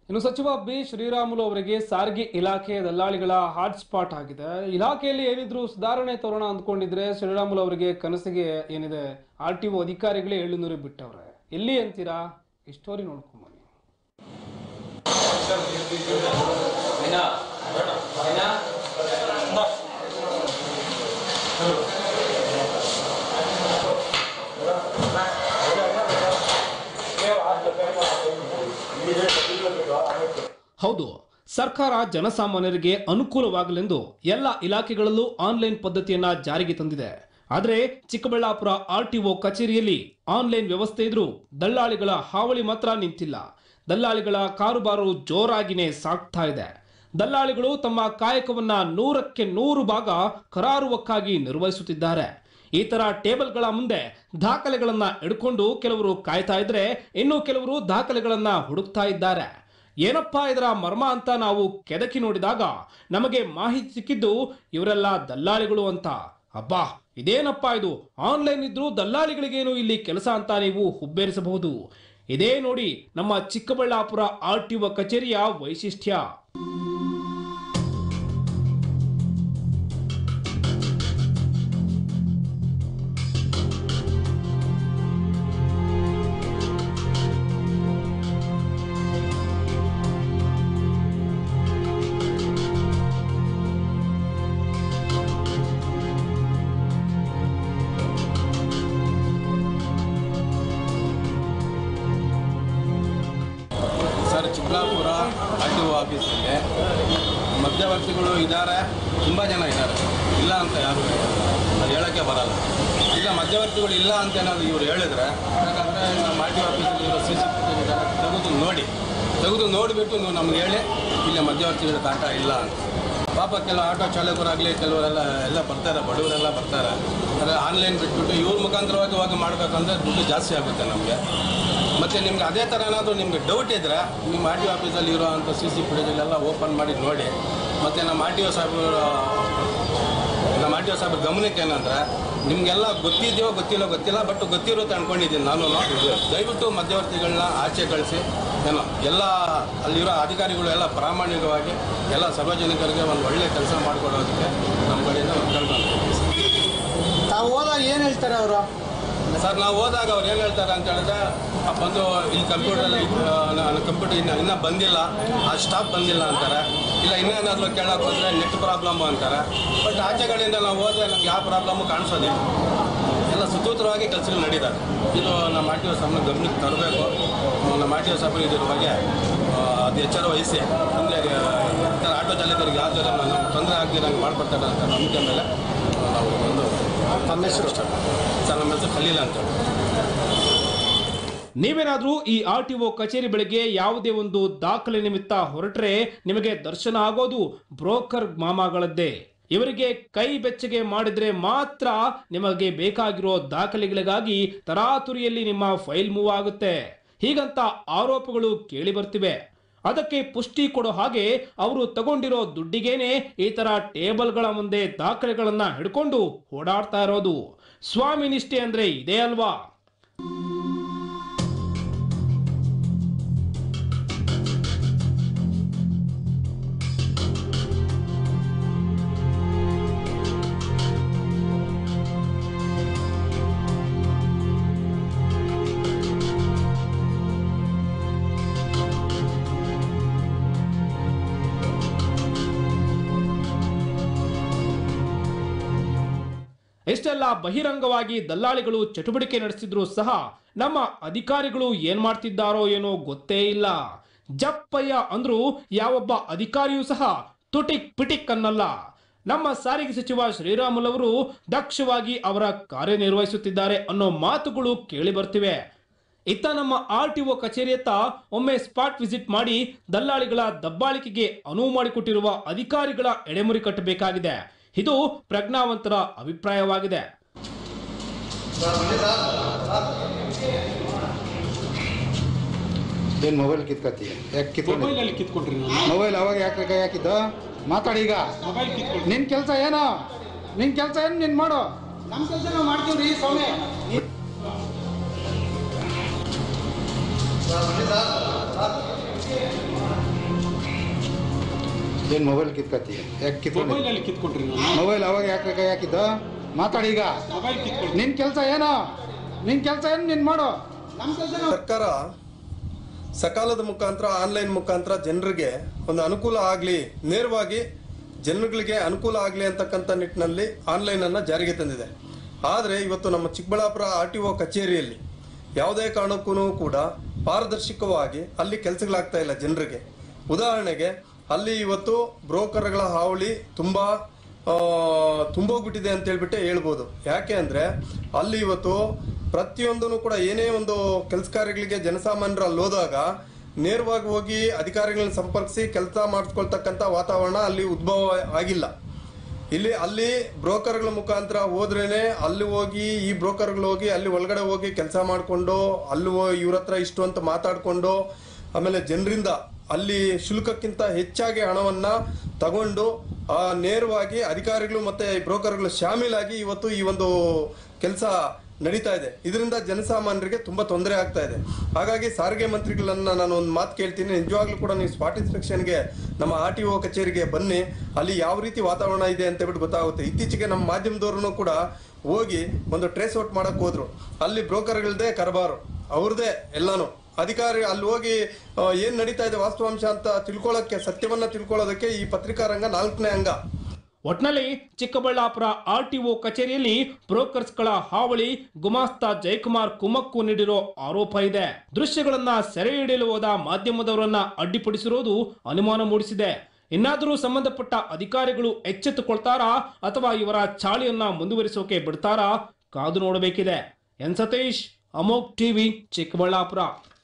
ಇನ್ನು ಸಚಿವ ಬಿ ಶ್ರೀರಾಮುಲು ಅವರಿಗೆ ಸಾರಿಗೆ ಇಲಾಖೆ ದಲ್ಲಾಳಿಗಳ ಹಾಟ್ಸ್ಪಾಟ್ ಆಗಿದೆ ಇಲಾಖೆಯಲ್ಲಿ ಏನಿದ್ರು ಸುಧಾರಣೆ ತರೋಣ ಅಂದ್ಕೊಂಡಿದ್ರೆ ಶ್ರೀರಾಮುಲು ಅವರಿಗೆ ಕನಸಿಗೆ ಏನಿದೆ ಆರ್ ಟಿ ಒ ಅಧಿಕಾರಿಗಳೇ ಏಳು ನೂರು ಬಿಟ್ಟವ್ರೆ ಎಲ್ಲಿ ಅಂತೀರಾ ಈ ಸ್ಟೋರಿ ನೋಡ್ಕೊಂಬನ್ನಿ ಹೌದು ಸರ್ಕಾರ ಜನಸಾಮಾನ್ಯರಿಗೆ ಅನುಕೂಲವಾಗಲೆಂದು ಎಲ್ಲ ಇಲಾಖೆಗಳಲ್ಲೂ ಆನ್ಲೈನ್ ಪದ್ಧತಿಯನ್ನ ಜಾರಿಗೆ ತಂದಿದೆ ಆದರೆ ಚಿಕ್ಕಬಳ್ಳಾಪುರ ಆರ್ಟಿಒ ಕಚೇರಿಯಲ್ಲಿ ಆನ್ಲೈನ್ ವ್ಯವಸ್ಥೆ ಇದ್ರೂ ದಲ್ಲಾಳಿಗಳ ಹಾವಳಿ ಮಾತ್ರ ನಿಂತಿಲ್ಲ ದಲ್ಲಾಳಿಗಳ ಕಾರುಬಾರು ಜೋರಾಗಿನೇ ಸಾಗ್ತಾ ಇದೆ ದಲ್ಲಾಳಿಗಳು ತಮ್ಮ ಕಾಯಕವನ್ನ ನೂರಕ್ಕೆ ನೂರು ಭಾಗ ಕರಾರುವಕ್ಕಾಗಿ ನಿರ್ವಹಿಸುತ್ತಿದ್ದಾರೆ ಈ ತರ ಟೇಬಲ್ಗಳ ಮುಂದೆ ದಾಖಲೆಗಳನ್ನ ಇಡ್ಕೊಂಡು ಕೆಲವರು ಕಾಯ್ತಾ ಇದ್ರೆ ಇನ್ನು ಕೆಲವರು ದಾಖಲೆಗಳನ್ನ ಹುಡುಕ್ತಾ ಇದ್ದಾರೆ ಏನಪ್ಪಾ ಇದರ ಮರ್ಮ ಅಂತ ನಾವು ಕೆದಕಿ ನೋಡಿದಾಗ ನಮಗೆ ಮಾಹಿತಿ ಸಿಕ್ಕಿದ್ದು ಇವರೆಲ್ಲ ದಲ್ಲಾಳಿಗಳು ಅಂತ ಅಬ್ಬಾ ಇದೇನಪ್ಪಾ ಇದು ಆನ್ಲೈನ್ ಇದ್ರೂ ದಲ್ಲಾಳಿಗಳಿಗೇನು ಇಲ್ಲಿ ಕೆಲಸ ಅಂತ ನೀವು ಹುಬ್ಬೇರಿಸಬಹುದು ಇದೇ ನೋಡಿ ನಮ್ಮ ಚಿಕ್ಕಬಳ್ಳಾಪುರ ಆರ್ ಟಿ ಒ ಕಚೇರಿಯ ವೈಶಿಷ್ಟ್ಯ sir Chikkaballapur R T O ಆಫೀಸಲ್ಲಿ ಮಧ್ಯವರ್ತಿಗಳು ಇದ್ದಾರೆ ತುಂಬ ಜನ ಇದ್ದಾರೆ ಇಲ್ಲ ಅಂತ ಯಾರು ಅದು ಹೇಳೋಕ್ಕೆ ಬರಲ್ಲ ಈಗ ಮಧ್ಯವರ್ತಿಗಳು ಇಲ್ಲ ಅಂತ ಏನಾದ್ರು ಇವ್ರು ಹೇಳಿದ್ರೆ ಯಾಕಂದರೆ ನಮ್ಮ ಆರ್ ಟಿ ಒ ಆಫೀಸಲ್ಲಿ ಇರೋ ಸಿ ಸಿ ತೆಗೆದು ನೋಡಿ ತೆಗೆದು ನೋಡಿಬಿಟ್ಟು ನೀವು ನಮ್ಗೆ ಹೇಳಿ ಇಲ್ಲಿ ಮಧ್ಯವರ್ತಿಗಳ ಕಾಟ ಇಲ್ಲ ಅಂತ ಪಾಪ ಕೆಲವು ಆಟೋ ಚಾಲಕರಾಗಲಿ ಕೆಲವರೆಲ್ಲ ಎಲ್ಲ ಬರ್ತಾರೆ ಬಡವರೆಲ್ಲ ಬರ್ತಾರೆ ಆದರೆ ಆನ್ಲೈನ್ ಬಿಟ್ಬಿಟ್ಟು ಇವ್ರ ಮುಖಾಂತರವಾಗಿ ಹೋಗಿ ಮಾಡಬೇಕಂದ್ರೆ ದುಡ್ಡು ಜಾಸ್ತಿ ಆಗುತ್ತೆ ನಮಗೆ ಮತ್ತು ನಿಮ್ಗೆ ಅದೇ ಥರ ಏನಾದರೂ ನಿಮ್ಗೆ ಡೌಟ್ ಇದ್ದರೆ ನಿಮ್ಮ ಆರ್ ಟಿ ಒ ಆಫೀಸಲ್ಲಿ ಇರೋ ಅಂಥ ಸಿ ಸಿ ಫುಟೇಜಲ್ಲೆಲ್ಲ ಓಪನ್ ಮಾಡಿ ನೋಡಿ ಮತ್ತು ನಮ್ಮ ಆರ್ ಟಿ ಒ ಸಾಹೇಬರು ನಮ್ಮ ಆರ್ ಟಿ ಒ ಸಾಹೇಬ್ರ ಗಮನಕ್ಕೆ ಏನಂದ್ರೆ ನಿಮಗೆಲ್ಲ ಗೊತ್ತಿದೆಯೋ ಗೊತ್ತಿಲ್ಲೋ ಗೊತ್ತಿಲ್ಲ ಬಟ್ ಗೊತ್ತಿರುತ್ತೆ ಅನ್ಕೊಂಡಿದ್ದೀನಿ ನಾನು ದಯವಿಟ್ಟು ಮಧ್ಯವರ್ತಿಗಳನ್ನ ಆಚೆ ಕಳಿಸಿ ಏನೋ ಎಲ್ಲ ಅಲ್ಲಿರೋ ಅಧಿಕಾರಿಗಳು ಎಲ್ಲ ಪ್ರಾಮಾಣಿಕವಾಗಿ ಎಲ್ಲ ಸಾರ್ವಜನಿಕರಿಗೆ ಒಂದು ಒಳ್ಳೆಯ ಕೆಲಸ ಮಾಡಿಕೊಡೋದಕ್ಕೆ ನಮ್ಮ ಕಡೆಯಿಂದ ಒಂದು ಕೇಳ್ಕೊಂಡು ತಾವು ಹೋದಾಗ ಏನು ಹೇಳ್ತಾರೆ ಅವರು ಸರ್ ನಾವು ಹೋದಾಗ ಅವ್ರು ಏನು ಹೇಳ್ತಾರೆ ಅಂತ ಹೇಳಿದ್ರೆ ಆ ಬಂದು ಇಲ್ಲಿ ಕಂಪ್ಯೂಟರ್ ಕಂಪ್ಯೂಟರ್ ಇನ್ನು ಇನ್ನೂ ಬಂದಿಲ್ಲ ಆ ಸ್ಟಾಫ್ ಬಂದಿಲ್ಲ ಅಂತಾರೆ ಇಲ್ಲ ಇನ್ನೇನಾದರೂ ಕೇಳಕ್ಕೆ ಹೋದರೆ ನೆಟ್ ಪ್ರಾಬ್ಲಮ್ ಅಂತಾರೆ ಬಟ್ ಆಚೆಗಳಿಂದ ನಾವು ಹೋದ್ರೆ ನಮ್ಗೆ ಯಾವ ಪ್ರಾಬ್ಲಮ್ಮು ಕಾಣಿಸೋದಿಲ್ಲ ಎಲ್ಲ ಸುಸೂತ್ರವಾಗಿ ಕೆಲಸಗಳು ನಡೀತಾರೆ ಇದು ನಮ್ಮ ಆರ್ ಟಿ ಒ ಸಾಹೇಬ್ನ ಗಮನಕ್ಕೆ ತರಬೇಕು ನಮ್ಮ ಆರ್ ಟಿ ಒ ಸಾಹೇಬ್ರು ಇದ್ರ ಬಗ್ಗೆ ಆ, ಅದು ಎಚ್ಚರ ವಹಿಸಿ ಅಂದರೆ ಆಟೋ ಚಾಲಕರಿಗೆ ಯಾವ ಥರ ನಮ್ಮ ತೊಂದರೆ ಆಗ್ದಿರಂಗೆ ಮಾಡ್ಕೊಡ್ತಾರೆ ಅಂತ ನಂಬಿಕೆ ಮೇಲೆ ನಾವು ಒಂದು ತಮ್ಮ ಹೆಸರು ಸರ್ ನಮ್ಮ ಹೆಸರು ಖಲೀಲ್ ಅಂತ ನೀವೇನಾದ್ರೂ ಈ ಆರ್ ಟಿ ಒ ಕಚೇರಿ ಬಳಿಗೆ ಯಾವುದೇ ಒಂದು ದಾಖಲೆ ನಿಮಿತ್ತ ಹೊರಟ್ರೆ ನಿಮಗೆ ದರ್ಶನ ಆಗೋದು ಬ್ರೋಕರ್ ಮಾಮಾಗಳದ್ದೇ ಇವರಿಗೆ ಕೈ ಬೆಚ್ಚಗೆ ಮಾಡಿದ್ರೆ ಮಾತ್ರ ನಿಮಗೆ ಬೇಕಾಗಿರೋ ದಾಖಲೆಗಳಿಗಾಗಿ ತರಾತುರಿಯಲ್ಲಿ ನಿಮ್ಮ ಫೈಲ್ ಮೂವ್ ಆಗುತ್ತೆ ಹೀಗಂತ ಆರೋಪಗಳು ಕೇಳಿ ಬರ್ತಿವೆ ಅದಕ್ಕೆ ಪುಷ್ಟಿ ಕೊಡೋ ಹಾಗೆ ಅವರು ತಗೊಂಡಿರೋ ದುಡ್ಡಿಗೇನೆ ಈ ತರ ಟೇಬಲ್ಗಳ ಮುಂದೆ ದಾಖಲೆಗಳನ್ನ ಹಿಡ್ಕೊಂಡು ಓಡಾಡ್ತಾ ಇರೋದು ಸ್ವಾಮಿ ನಿಷ್ಠೆ ಅಂದ್ರೆ ಇದೇ ಅಲ್ವಾ ಇಷ್ಟೆಲ್ಲ ಬಹಿರಂಗವಾಗಿ ದಲ್ಲಾಳಿಗಳು ಚಟುವಟಿಕೆ ನಡೆಸಿದ್ರು ಸಹ ನಮ್ಮ ಅಧಿಕಾರಿಗಳು ಏನ್ ಮಾಡ್ತಿದ್ದಾರೋ ಏನೋ ಗೊತ್ತೇ ಇಲ್ಲ ಜಪ್ಪಯ್ಯ ಅಂದ್ರು ಯಾವೊಬ್ಬ ಅಧಿಕಾರಿಯೂ ಸಹ ತುಟಿಕ್ ಪಿಟಿಕ್ ಅನ್ನಲ್ಲ ನಮ್ಮ ಸಾರಿಗೆ ಸಚಿವ ಶ್ರೀರಾಮುಲು ಅವರು ದಕ್ಷವಾಗಿ ಅವರ ಕಾರ್ಯನಿರ್ವಹಿಸುತ್ತಿದ್ದಾರೆ ಅನ್ನೋ ಮಾತುಗಳು ಕೇಳಿ ಬರ್ತಿವೆ ಇತ್ತ ನಮ್ಮ ಆರ್ ಟಿ ಒ ಕಚೇರಿಯತ್ತ ಒಮ್ಮೆ ಸ್ಪಾಟ್ ವಿಸಿಟ್ ಮಾಡಿ ದಲ್ಲಾಳಿಗಳ ದಬ್ಬಾಳಿಕೆಗೆ ಅನುವು ಮಾಡಿಕೊಟ್ಟಿರುವ ಅಧಿಕಾರಿಗಳ ಎಡೆಮುರಿ ಕಟ್ಟಬೇಕಾಗಿದೆ ಇದು ಪ್ರಜ್ಞಾವಂತರ ಅಭಿಪ್ರಾಯವಾಗಿದೆ ಏನು ಮೊಬೈಲ್ ಕಿತ್ಕೊತೀಯ ಯಾಕೆ ಕಿತ್ಕೊಂಡು ಮೊಬೈಲಲ್ಲಿ ಕಿತ್ಕೊಟ್ರಿ ನಾನು ಮೊಬೈಲ್ ಅವಾಗ ಯಾಕೆ ಕೈ ಹಾಕಿದ್ದು ಮಾತಾಡಿ ಈಗ ಮೊಬೈಲ್ ಕಿತ್ಕೊಟ್ರಿ ನಿನ್ನ ಕೆಲಸ ಏನು ನಿನ್ನ ಕೆಲಸ ಏನು ನೀನು ಮಾಡು ನಮ್ಮ ಕೆಲಸ ನಾವು ಮಾಡ್ತೀವಿ ರೀ ಸ್ವಾಮಿ ಏನು ಮೊಬೈಲ್ ಕಿತ್ಕೊತೀಯ ಯಾಕೆ ಕಿತ್ಕೊಂಡು ಮೊಬೈಲಲ್ಲಿ ಕಿತ್ಕೊಟ್ರಿ ನಾನು ಮೊಬೈಲ್ ಅವಾಗ ಯಾಕೆ ಕೈ ಹಾಕಿದ್ದು ಮಾತಾಡಿ ಈಗ ಮೊಬೈಲ್ ಕಿತ್ಕೊಟ್ರಿ ನಿನ್ನ ಕೆಲಸ ಏನು ನಿನ್ನ ಕೆಲಸ ಏನು ನೀನು ಮಾಡು ನಮ್ಮ ಕೆಲಸ ಸರ್ಕಾರ ಸಕಾಲದ ಮುಖಾಂತರ ಆನ್ಲೈನ್ ಮುಖಾಂತರ ಜನರಿಗೆ ಒಂದು ಅನುಕೂಲ ಆಗಲಿ ನೇರವಾಗಿ ಜನಗಳಿಗೆ ಅನುಕೂಲ ಆಗಲಿ ಅಂತಕ್ಕಂಥ ನಿಟ್ಟಿನಲ್ಲಿ ಆನ್ಲೈನನ್ನು ಜಾರಿಗೆ ತಂದಿದೆ ಆದರೆ ಇವತ್ತು ನಮ್ಮ ಚಿಕ್ಕಬಳ್ಳಾಪುರ ಆರ್ ಟಿ ಒ ಕಚೇರಿಯಲ್ಲಿ ಯಾವುದೇ ಕಾರಣಕ್ಕೂ ಕೂಡ ಪಾರದರ್ಶಕವಾಗಿ ಅಲ್ಲಿ ಕೆಲಸಗಳಾಗ್ತಾ ಇಲ್ಲ ಜನರಿಗೆ ಉದಾಹರಣೆಗೆ ಅಲ್ಲಿ ಇವತ್ತು ಬ್ರೋಕರ್ಗಳ ಹಾವಳಿ ತುಂಬ ತುಂಬೋಗ್ಬಿಟ್ಟಿದೆ ಅಂತ ಹೇಳ್ಬಿಟ್ಟೆ ಹೇಳ್ಬೋದು ಯಾಕೆ ಅಂದರೆ ಅಲ್ಲಿ ಇವತ್ತು ಪ್ರತಿಯೊಂದನ್ನು ಕೂಡ ಏನೇ ಒಂದು ಕೆಲಸ ಕಾರ್ಯಗಳಿಗೆ ಜನಸಾಮಾನ್ಯರು ಅಲ್ಲಿ ಹೋದಾಗ ನೇರವಾಗಿ ಹೋಗಿ ಅಧಿಕಾರಿಗಳನ್ನ ಸಂಪರ್ಕಿಸಿ ಕೆಲಸ ಮಾಡಿಸ್ಕೊಳ್ತಕ್ಕಂಥ ವಾತಾವರಣ ಅಲ್ಲಿ ಉದ್ಭವ ಆಗಿಲ್ಲ ಇಲ್ಲಿ ಅಲ್ಲಿ ಬ್ರೋಕರ್ಗಳ ಮುಖಾಂತರ ಹೋದ್ರೇನೆ ಅಲ್ಲಿ ಹೋಗಿ ಈ ಬ್ರೋಕರ್ಗಳು ಹೋಗಿ ಅಲ್ಲಿ ಒಳಗಡೆ ಹೋಗಿ ಕೆಲಸ ಮಾಡಿಕೊಂಡು ಅಲ್ಲಿ ಇವ್ರ ಹತ್ರ ಇಷ್ಟು ಅಂತ ಮಾತಾಡಿಕೊಂಡು ಆಮೇಲೆ ಜನರಿಂದ ಅಲ್ಲಿ ಶುಲ್ಕಕ್ಕಿಂತ ಹೆಚ್ಚಾಗಿ ಹಣವನ್ನ ತಗೊಂಡು ಆ, ನೇರವಾಗಿ ಅಧಿಕಾರಿಗಳು ಮತ್ತೆ ಈ ಬ್ರೋಕರ್ಗಳು ಶಾಮೀಲಾಗಿ ಇವತ್ತು ಈ ಒಂದು ಕೆಲಸ ನಡೀತಾ ಇದೆ ಇದರಿಂದ ಜನಸಾಮಾನ್ಯರಿಗೆ ತುಂಬಾ ತೊಂದರೆ ಆಗ್ತಾ ಇದೆ ಹಾಗಾಗಿ ಸಾರಿಗೆ ಮಂತ್ರಿಗಳನ್ನ ನಾನು ಒಂದು ಮಾತು ಕೇಳ್ತೀನಿ ನಿಜವಾಗ್ಲೂ ಕೂಡ ನೀವು ಸ್ಪಾಟ್ ಇನ್ಸ್ಪೆಕ್ಷನ್ಗೆ ನಮ್ಮ ಆರ್ ಟಿ ಒ ಕಚೇರಿಗೆ ಬನ್ನಿ ಅಲ್ಲಿ ಯಾವ ರೀತಿ ವಾತಾವರಣ ಇದೆ ಅಂತ ಹೇಳ್ಬಿಟ್ಟು ಗೊತ್ತಾಗುತ್ತೆ ಇತ್ತೀಚೆಗೆ ನಮ್ಮ ಮಾಧ್ಯಮದವ್ರು ಕೂಡ ಹೋಗಿ ಒಂದು ಟ್ರೇಸ್ ಔಟ್ ಮಾಡಕ್ ಹೋದ್ರು ಅಲ್ಲಿ ಬ್ರೋಕರ್ಗಳದೇ ಕರಬಾರು ಅವ್ರದೇ ಎಲ್ಲಾನು ಅಧಿಕಾರಿ ಅಲ್ಲಿ ಹೋಗಿ ಆ, ಏನ್ ನಡೀತಾ ಇದೆ ವಾಸ್ತವಾಂಶ ಅಂತ ತಿಳ್ಕೊಳ್ಳೋಕೆ ಸತ್ಯವನ್ನ ತಿಳ್ಕೊಳ್ಳೋದಕ್ಕೆ ಈ ಪತ್ರಿಕಾ ರಂಗ ನಾಲ್ಕನೇ ಅಂಗ ಒಟ್ನಲ್ಲಿ ಚಿಕ್ಕಬಳ್ಳಾಪುರ ಆರ್ಟಿಒ ಕಚೇರಿಯಲ್ಲಿ ಬ್ರೋಕರ್ಸ್ಗಳ ಹಾವಳಿ ಗುಮಾಸ್ತ ಜಯಕುಮಾರ್ ಕುಮ್ಮಕ್ಕು ನೀಡಿರೋ ಆರೋಪ ಇದೆ ದೃಶ್ಯಗಳನ್ನ ಸೆರೆ ಹಿಡಿಯಲು ಹೋದ ಮಾಧ್ಯಮದವರನ್ನ ಅಡ್ಡಿಪಡಿಸಿರೋದು ಅನುಮಾನ ಮೂಡಿಸಿದೆ ಇನ್ನಾದರೂ ಸಂಬಂಧಪಟ್ಟ ಅಧಿಕಾರಿಗಳು ಎಚ್ಚೆತ್ತುಕೊಳ್ತಾರಾ ಅಥವಾ ಇವರ ಚಾಳಿಯನ್ನ ಮುಂದುವರಿಸೋಕೆ ಬಿಡ್ತಾರಾ ಕಾದು ನೋಡಬೇಕಿದೆ ಎನ್ ಸತೀಶ್ ಅಮೋಕ್ ಟಿವಿ ಚಿಕ್ಕಬಳ್ಳಾಪುರ